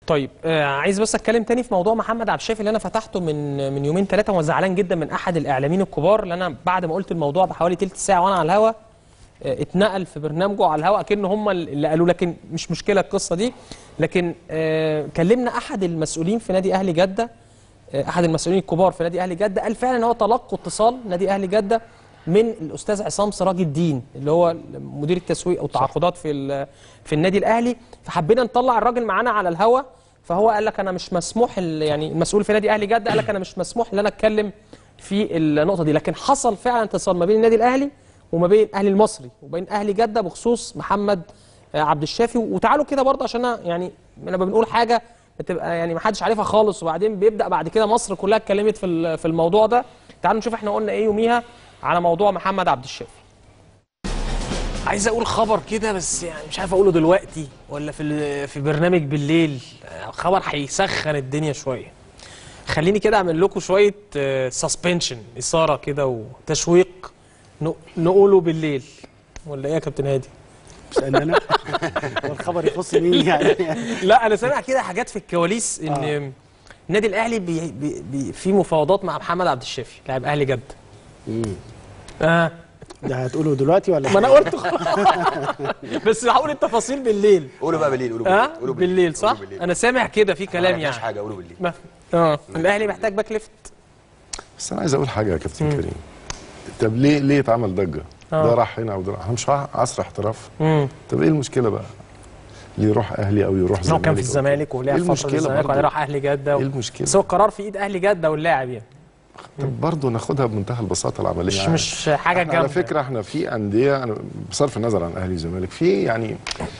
طيب آه عايز بس اتكلم تاني في موضوع محمد عبد الشافي اللي انا فتحته من من يومين ثلاثه وأنا زعلان جدا من احد الاعلاميين الكبار اللي انا بعد ما قلت الموضوع بحوالي تلت ساعه وانا على الهوا آه اتنقل في برنامجه على الهوا اكن هم اللي قالوا لكن مش مشكله القصه دي لكن آه كلمنا احد المسؤولين في نادي اهلي جده آه احد المسؤولين الكبار في نادي اهلي جده قال فعلا ان هو تلقوا اتصال نادي اهلي جده من الاستاذ عصام سراج الدين اللي هو مدير التسويق او التعاقدات في ال- في النادي الاهلي فحبينا نطلع الراجل معانا على الهوا فهو قال لك انا مش مسموح ال- يعني المسؤول في نادي اهلي جده قال لك انا مش مسموح ان انا اتكلم في النقطه دي لكن حصل فعلا اتصال ما بين النادي الاهلي وما بين الاهلي المصري وبين اهلي جده بخصوص محمد آه، عبد الشافي وتعالوا كده برضه عشان أنا يعني لما بنقول حاجه بتبقى يعني ما حدش عارفها خالص وبعدين بيبدا بعد كده مصر كلها اتكلمت في ال- في الموضوع ده تعالوا نشوف احنا قلنا ايه يوميها على موضوع محمد عبد الشافي عايز اقول خبر كده بس يعني مش عارف اقوله دلوقتي ولا في ال- في برنامج بالليل آه، خبر هيسخن الدنيا شويه خليني كده اعمل لكم شويه سسبنشن اثاره كده وتشويق ن- نقوله بالليل ولا ايه يا كابتن هادي مش قال انا هو الخبر يخص مين يعني لا انا سامع كده حاجات في الكواليس ان آه. النادي الاهلي بي بي بي في مفاوضات مع محمد عبد الشافي لاعب اهلي جده اه ده هتقوله دلوقتي ولا ما انا قلت بس هقول التفاصيل بالليل قولوا بقى بالليل قولوا اه بالليل قولوا بالليل صح قولوا بالليل. انا سامع كده في كلام ما يعني فيش حاجه قولوا بالليل ما اه الاهلي محتاج باك ليفت بس انا عايز اقول حاجه يا كابتن كريم طب ليه ليه اتعمل ضجه؟ آه. ده راح هنا وده راح احنا مش ع- عصر احتراف امم طب ايه المشكله بقى؟ ليه يروح اهلي او يروح هو زمالك كان في أو الزمالك كده؟ ولعب ايه فتره في المشكله الزمالك وبعدين برضه؟ راح اهلي جده و... ايه المشكله؟ بس هو القرار في ايد اهلي جده واللاعب يعني طب برضه ناخدها بمنتهى البساطه العمليه مش يعني. مش حاجه احنا على جامده فكره احنا في انديه أنا بصرف النظر عن اهلي وزمالك في يعني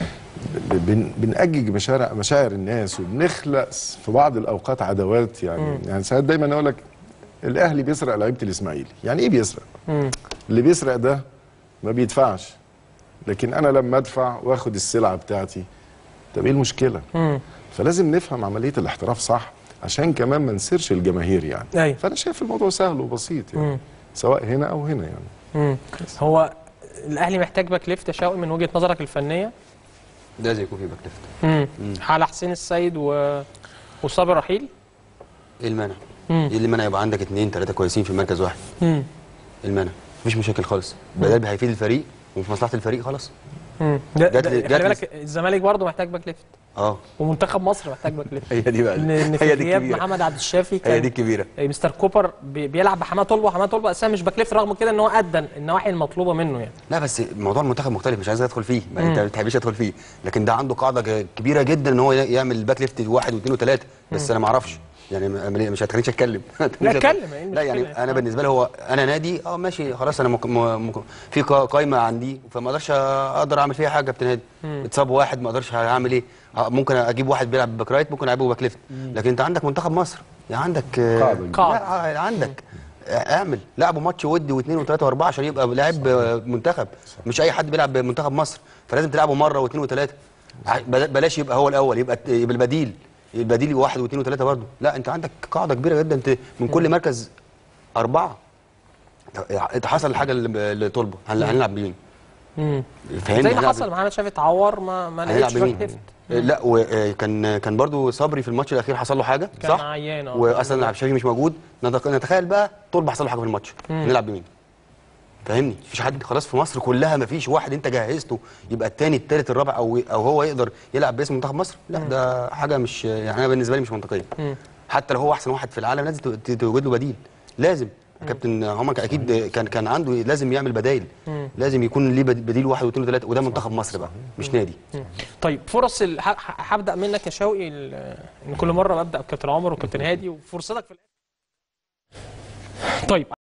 ب- بن بنأجج مشاعر مشاعر الناس وبنخلق في بعض الاوقات عداوات يعني يعني ساعات دايما اقول لك الاهلي بيسرق لعيبه الاسماعيلي يعني ايه بيسرق؟ مم. اللي بيسرق ده ما بيدفعش لكن انا لما ادفع واخد السلعه بتاعتي طب ايه المشكله؟ مم. فلازم نفهم عمليه الاحتراف صح عشان كمان ما نسيرش الجماهير يعني أيوة. فانا شايف الموضوع سهل وبسيط يعني مم. سواء هنا او هنا يعني مم. هو الاهلي محتاج باك ليفت يا شوقي من وجهه نظرك الفنيه لازم يكون في باك ليفت امم على حسين السيد و... وصابر رحيل ايه المانع؟ مم. ايه اللي مانع يبقى عندك اثنين ثلاثه كويسين في مركز واحد؟ امم ايه المانع؟ مفيش مشاكل خالص بدل هيفيد الفريق وفي مصلحه الفريق خلاص امم ده- جات ده- لي- خلي جات لي- بالك الزمالك برضه محتاج باك ليفت اه ومنتخب مصر محتاج باك ليفت هي دي بقى ان إن في هي دي غياب الكبيره محمد عبد الشافي هي كان دي الكبيره مستر كوبر بي- بيلعب بحماد طلبه وحماد طلبه اساسا مش باك ليفت رغم كده ان هو ادى النواحي المطلوبه منه يعني لا بس موضوع المنتخب مختلف مش عايز ادخل فيه ما انت ما بتحبش ادخل فيه لكن ده عنده قاعده ج- كبيره جدا ان هو ي- يعمل باك ليفت واحد واثنين وثلاثه بس انا ما اعرفش يعني م- مش هتخلينيش اتكلم لا، اتكلم، ايه لا يعني المشكلة؟ انا بالنسبه لي هو انا نادي اه ماشي خلاص انا مك... م... مك... في قا- قايمه عندي فما اقدرش اقدر اعمل فيها حاجه يا كابتن هادي اتصاب واحد ما اقدرش هعمل ايه آه، ممكن اجيب واحد بيلعب باك رايت ممكن العبه باك ليفت لكن انت عندك منتخب مصر يعني عندك آه، قاعدة. قاعدة. لا آه، عندك اعمل لعبوا ماتش ودي واثنين وثلاثه واربعه عشان يبقى لاعب آه، منتخب مش اي حد بيلعب بمنتخب مصر فلازم تلعبه مره واثنين وثلاثه ع- بلا- بلاش يبقى هو الاول يبقى يبقى البديل البديل واحد واثنين وثلاثه برضه لا انت عندك قاعده كبيره جدا انت من كل مركز اربعه انت حصل الحاجه اللي اللي طلبه هن- هنلعب بمين؟ امم فاهمني زي ما هنلعب حصل محمد شافي اتعور ما ما هنلعب لقيتش باك بمين؟ ليفت لا وكان كان برضو صبري في الماتش الاخير حصل له حاجه كان صح؟ عيان، اه. واصلا عبد الشافي مش موجود نتخ- نتخيل بقى طلبه حصل له حاجه في الماتش نلعب بمين؟ فاهمني؟ مفيش حد خلاص في مصر كلها مفيش واحد انت جهزته يبقى الثاني الثالث الرابع او او هو يقدر يلعب باسم منتخب مصر لا ده حاجه مش يعني انا بالنسبه لي مش منطقيه حتى لو هو احسن واحد في العالم لازم ت- توجد له بديل لازم كابتن عمر اكيد كان كان عنده لازم يعمل بدايل لازم يكون ليه بد- بديل واحد واثنين وثلاثه وده منتخب مصر بقى مش نادي طيب فرص ال... ه- ه- هبدا منك يا شوقي ال- ان كل مره ببدا بكابتن عمر وكابتن هادي وفرصتك في الآخر. طيب